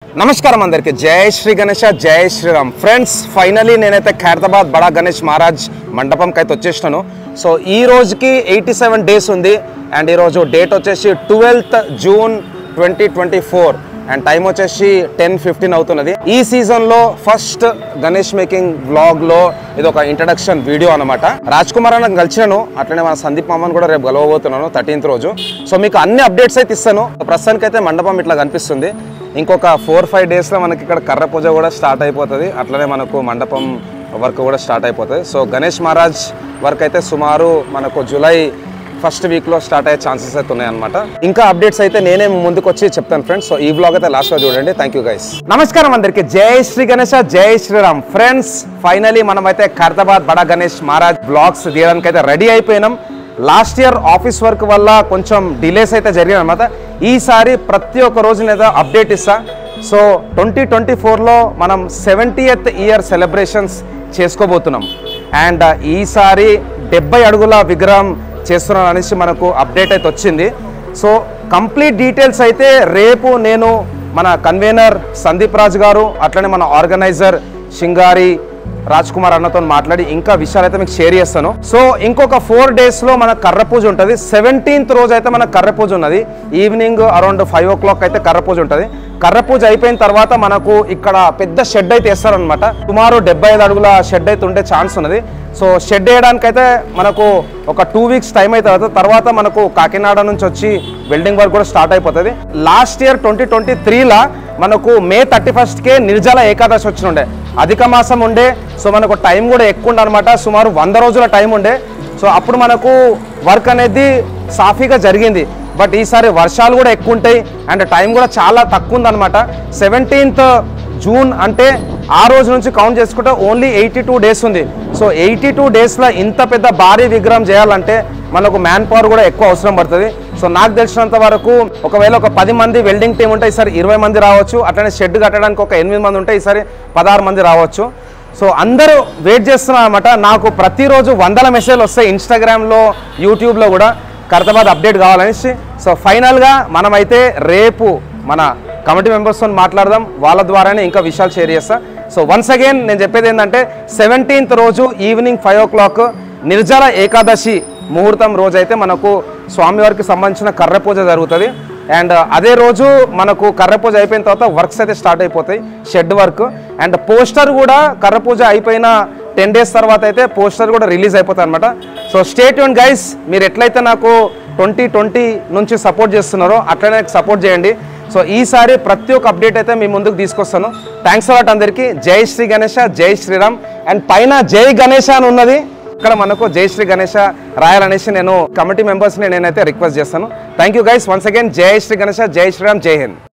నమస్కారం అందరికి జై శ్రీ గణేష జై శ్రీరామ్ ఫ్రెండ్స్ ఫైనలీ నేనైతే ఖైరతాబాద్ బడా గణేష్ మహారాజ్ మండపంకి అయితే వచ్చేసినాను సో ఈ రోజుకి ఎయిటీ సెవెన్ డేస్ ఉంది అండ్ ఈరోజు డేట్ వచ్చేసి twelfth June twenty twenty four and time వచ్చేసి టెన్ ఫిఫ్టీన్ అవుతున్నది ఈ సీజన్లో ఫస్ట్ గణేష్ మేకింగ్ వ్లాగ్లో ఇది ఒక ఇంట్రడక్షన్ వీడియో అనమాట రాజ్ కుమార్ అన్న కలిసినాను అట్లనే మన సందీప్ మామని కూడా రేపు కలవబోతున్నాను థర్టీన్త్ రోజు సో మీకు అన్ని అప్డేట్స్ అయితే ఇస్తాను ప్రస్తుతానికి అయితే మండపం ఇట్లా కనిపిస్తుంది ఇంకొక ఫోర్ ఫైవ్ డేస్లో మనకి ఇక్కడ కర్ర పూజ కూడా స్టార్ట్ అయిపోతుంది అట్లనే మనకు మండపం వర్క్ కూడా స్టార్ట్ అయిపోతుంది సో గణేష్ మహారాజ్ వర్క్ అయితే సుమారు మనకు జూలై ఫస్ట్ వీక్లో స్టార్ట్ అయ్యే ఛాన్సెస్ అయితే ఉన్నాయి అనమాట ఇంకా అప్డేట్స్ అయితే నేనే ముందుకు వచ్చి చెప్తాను ఫ్రెండ్స్ సో ఈ బ్లాగ్ అయితే లాస్ట్లో చూడండి థ్యాంక్ యూ గైస్ నమస్కారం అందరికి జై శ్రీ గణేష జై శ్రీరామ్ ఫ్రెండ్స్ ఫైనలీ మనమైతే ఖైరతాబాద్ బడా గణేష్ మహారాజ్ బ్లాగ్స్ తీయడానికి అయితే రెడీ అయిపోయినాం లాస్ట్ ఇయర్ ఆఫీస్ వర్క్ వల్ల కొంచెం డిలేస్ అయితే జరిగాయి అనమాట ఈసారి ప్రతి ఒక్క రోజు నేను అప్డేట్ ఇస్తా సో ట్వంటీ ట్వంటీ ఫోర్లో మనం సెవెంటీయత్ ఇయర్ సెలబ్రేషన్స్ చేసుకోబోతున్నాం అండ్ ఈసారి డెబ్బై అడుగుల విగ్రహం చేస్తున్నాను అనేసి మనకు అప్డేట్ అయితే వచ్చింది సో కంప్లీట్ డీటెయిల్స్ అయితే రేపు నేను మన కన్వీనర్ సందీప్ రాజ్ గారు అట్లనే మన ఆర్గనైజర్ షింగారి రాజ్ కుమార్ అన్నతో మాట్లాడి ఇంకా విషయాలు అయితే మీకు షేర్ చేస్తాను సో ఇంకొక ఫోర్ డేస్ లో మన కర్ర పూజ ఉంటుంది సెవెంటీన్త్ రోజు అయితే మన కర్ర పూజ ఉన్నది evening around five o'clock అయితే కర్ర పూజ ఉంటుంది కర్ర పూజ అయిపోయిన తర్వాత మనకు ఇక్కడ పెద్ద షెడ్ అయితే వేస్తారనమాట సుమారు డెబ్బై ఐదు అడుగుల షెడ్ అయితే ఉండే ఛాన్స్ ఉన్నది సో షెడ్ వేయడానికి అయితే మనకు ఒక టూ వీక్స్ టైం అయితే అవుతుంది తర్వాత మనకు కాకినాడ నుంచి వచ్చి వెల్డింగ్ వర్క్ కూడా స్టార్ట్ అయిపోతుంది లాస్ట్ ఇయర్ ట్వంటీ ట్వంటీ త్రీలా మనకు మే థర్టీ ఫస్ట్కే నిర్జల ఏకాదశి వచ్చినుండే అధిక మాసం ఉండే సో మనకు టైం కూడా ఎక్కువ ఉండే అనమాట సుమారు వంద రోజుల టైం ఉండే సో అప్పుడు మనకు వర్క్ అనేది సాఫీగా జరిగింది బట్ ఈసారి వర్షాలు కూడా ఎక్కువ ఉంటాయి అండ్ టైం కూడా చాలా తక్కువ ఉందన్నమాట సెవెంటీన్త్ జూన్ అంటే ఆ రోజు నుంచి కౌంట్ చేసుకుంటే ఓన్లీ ఎయిటీ టూ డేస్ ఉంది సో ఎయిటీ టూ డేస్లో ఇంత పెద్ద భారీ విగ్రహం చేయాలంటే మనకు మ్యాన్ పవర్ కూడా ఎక్కువ అవసరం పడుతుంది సో నాకు తెలిసినంత వరకు ఒకవేళ ఒక పది మంది వెల్డింగ్ టీం ఉంటే ఈసారి ఇరవై మంది రావచ్చు అట్లనే షెడ్ కట్టడానికి ఒక ఎనిమిది మంది ఉంటే ఈసారి పదహారు మంది రావచ్చు సో అందరూ వెయిట్ చేస్తున్నారు అనమాట నాకు ప్రతిరోజు వందల మెసేజ్లు వస్తాయి ఇన్స్టాగ్రామ్లో యూట్యూబ్లో కూడా ఖైరతాబాద్ అప్డేట్ కావాలనేసి సో ఫైనల్గా మనమైతే రేపు మన కమిటీ మెంబర్స్తో మాట్లాడదాం వాళ్ళ ద్వారానే ఇంకా విషయాలు షేర్ చేస్తా సో వన్స్ అగైన్ నేను చెప్పేది ఏంటంటే సెవెంటీన్త్ రోజు evening five o'clock Nirjala Ekadashi ముహూర్తం రోజు అయితే మనకు స్వామివారికి సంబంధించిన కర్ర పూజ జరుగుతుంది అండ్ అదే రోజు మనకు కర్ర పూజ అయిపోయిన తర్వాత వర్క్స్ అయితే స్టార్ట్ అయిపోతాయి షెడ్ వర్క్ అండ్ పోస్టర్ కూడా కర్ర పూజ అయిపోయిన టెన్ డేస్ తర్వాత అయితే పోస్టర్ కూడా రిలీజ్ అయిపోతుంది అనమాట సో స్టేట్ యూన్ గైస్ మీరు ఎట్లయితే నాకు ట్వంటీ ట్వంటీ నుంచి సపోర్ట్ చేస్తున్నారో అట్లనే సపోర్ట్ చేయండి సో ఈసారి ప్రతి ఒక్క అప్డేట్ అయితే మీ ముందుకు తీసుకొస్తాను థ్యాంక్స్ అలాట్ అందరికీ జై శ్రీ గణేష జై శ్రీరామ్ అండ్ పైన జై గణేష అని ఉన్నది ఇక్కడ మనకు జై శ్రీ గణేష రాయాలనేసి నేను కమిటీ మెంబర్స్ని నేనైతే రిక్వెస్ట్ చేస్తాను thank you guys once again జై శ్రీ గణేష జై శ్రీరామ్ జై హింద్